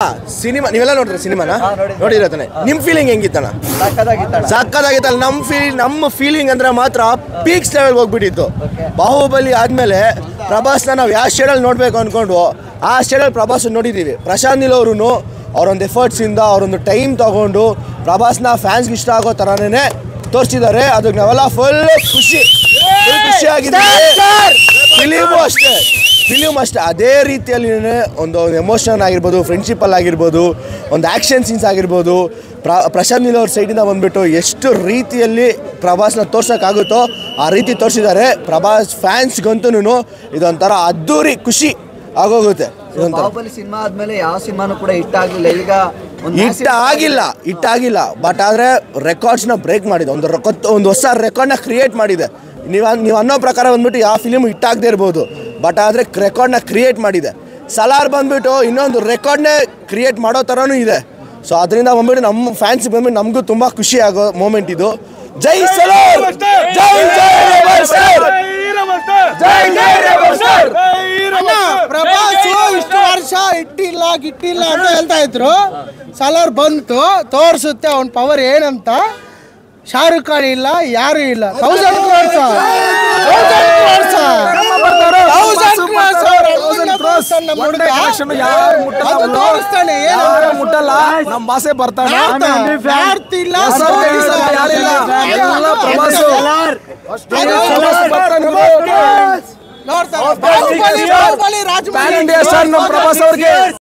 Cinema ನೀವೆಲ್ಲ ನೋಡಿದ್ರೆ ಸಿನಿಮಾನ ನೋಡಿದ್ರೆ ತಾನೆ ನಿಮ್ ಫೀಲಿಂಗ್ ಹೆಂಗಿತ್ತಣ್ಣ ಸಕ್ಕದಾಗಿತ್ತಣ್ಣ ಸಕ್ಕದಾಗಿತ್ತಲ್ಲ ನಮ್ಮ ಫೀಲ್ ನಮ್ಮ ಫೀಲಿಂಗ್ ಅಂದ್ರೆ ಮಾತ್ರ ಪೀಕ್ಸ್ ಲೆವೆಲ್ ಹೋಗ್ಬಿಟ್ಟಿತ್ತು ಬಾಹುಬಲಿ ಆದ್ಮೇಲೆ ಪ್ರಭಾಸ್ನ ನಾವು ಯಾವ ಶೇಡಲ್ಲಿ ನೋಡ್ಬೇಕು ಅನ್ಕೊಂಡು ಆ ಶೇಡಲ್ಲಿ ಪ್ರಭಾಸ್ ನೋಡಿದ್ದೀವಿ ಪ್ರಶಾಂತ್ ನೀಲ್ ಅವರು ಅವರೊಂದು ಎಫರ್ಟ್ಸ್ ಇಂದ ಅವರೊಂದು ಟೈಮ್ ತಗೊಂಡು ಪ್ರಭಾಸ್ನ ಫ್ಯಾನ್ಸ್ಗೆ ಇಷ್ಟ ಆಗೋ ಥರನೇ ತೋರಿಸಿದ್ದಾರೆ ಅದಕ್ಕೆ ನಾವೆಲ್ಲ ಫುಲ್ ಖುಷಿ ಫುಲ್ ಖುಷಿ ಆಗಿದ್ದೀವಿ ಫಿಲಿಮು ಅಷ್ಟೇ ಫಿಲಿಮ್ ಅಷ್ಟೇ ಅದೇ ರೀತಿಯಲ್ಲಿ ಒಂದು ಎಮೋಷನ್ ಆಗಿರ್ಬೋದು ಫ್ರೆಂಡ್ಶಿಪ್ಪಲ್ಲಿ ಆಗಿರ್ಬೋದು ಒಂದು ಆ್ಯಕ್ಷನ್ ಸೀನ್ಸ್ ಆಗಿರ್ಬೋದು ಪ್ರ ಪ್ರಶಾಂತ್ ನೀಲ್ ಅವ್ರ ಸೈಡಿಂದ ಬಂದ್ಬಿಟ್ಟು ಎಷ್ಟು ರೀತಿಯಲ್ಲಿ ಪ್ರಭಾಸ್ನ ತೋರ್ಸೋಕ್ಕಾಗುತ್ತೋ ಆ ರೀತಿ ತೋರಿಸಿದ್ದಾರೆ ಪ್ರಭಾಸ್ ಫ್ಯಾನ್ಸ್ಗಂತೂ ಇದೊಂಥರ ಅದ್ದೂರಿ ಖುಷಿ ಆಗೋಗುತ್ತೆ ಇದೊಂಥರ ಬಾಹುಬಲಿ ಸಿನಿಮಾ ಆದ್ಮೇಲೆ ಯಾವ ಸಿನಿಮಾನು ಕೂಡ ಹಿಟ್ ಆಗ್ಲಿಲ್ಲ ಈಗ ಒಂದು ಹಿಟ್ ಆಗಿಲ್ಲ ಹಿಟ್ ಆಗಿಲ್ಲ ಬಟ್ ಆದರೆ ರೆಕಾರ್ಡ್ಸ್ನ ಬ್ರೇಕ್ ಮಾಡಿದೆ ಒಂದು ರೊಕ್ಕ- ಒಂದು ಹೊಸ ರೆಕಾರ್ಡ್ನ ಕ್ರಿಯೇಟ್ ಮಾಡಿದೆ ನೀವು ನೀವು ಅನ್ನೋ ಪ್ರಕಾರ ಬಂದ್ಬಿಟ್ಟು ಯಾವ ಫಿಲಿಮ್ ಹಿಟ್ ಆಗದೆ ಇರ್ಬೋದು ಬಟ್ ಆದರೆ ರೆಕಾರ್ಡ್ನ ಕ್ರಿಯೇಟ್ ಮಾಡಿದೆ ಸಲಾರ್ ಬಂದ್ಬಿಟ್ಟು ಇನ್ನೊಂದು ರೆಕಾರ್ಡ್ನೇ ಕ್ರಿಯೇಟ್ ಮಾಡೋ ಥರನೂ ಇದೆ ಸೊ ಅದರಿಂದ ಬಂದ್ಬಿಟ್ಟು ನಮ್ಮ ಫ್ಯಾನ್ಸ್ ಬಂದ್ಬಿಟ್ಟು ನಮಗೂ ತುಂಬ ಖುಷಿ ಆಗೋ ಮೂಮೆಂಟ್ ಇದು ಜೈ ಸಲಾರ್ ಜೈ ಜೈ ರೆಬಲ್ ಸರ್! ಜೈ ಜೈ ರೆಬಲ್ ಸರ್! ಅಣ್ಣ, ಪ್ರಭಾಸ್ ಇಷ್ಟು ವರ್ಷ ಇಟ್ಟಿಲ್ಲ ಗಿಟ್ಟಿಲ್ಲ ಅಂತ ಹೇಳ್ತಾ ಇದ್ರು ಸಲಾರ್ ಬಂತು ತೋರ್ಸುತ್ತೆ ಅವನ್ ಪವರ್ ಏನಂತ ಶಾರುಖ್ ಖಾನ್ ಇಲ್ಲ ಯಾರು ಇಲ್ಲ thousand crores thousand crores thousand crores ನಮ್ಮ ಹುಡುಗ ಅದು ತೋರಿಸ್ತಾನೆ ಏನು ಮುಟ್ಟಲ್ಲ ನಮ್ಮ ಭಾಷೆ ಬರ್ತಾನೆ ನಾರ್ತ್ ಇಲ್ಲ South ಇಲ್ಲ, ಯಾರಿಲ್ಲ. ಎಲ್ಲ ಪ್ರಭಾಸ್. ನೋಡ್ತಾರೆ Baahubali Baahubali Rajamouli pan India star ನಮ್ಮ ಪ್ರಭಾಸ್ ಅವ್ರಿಗೆ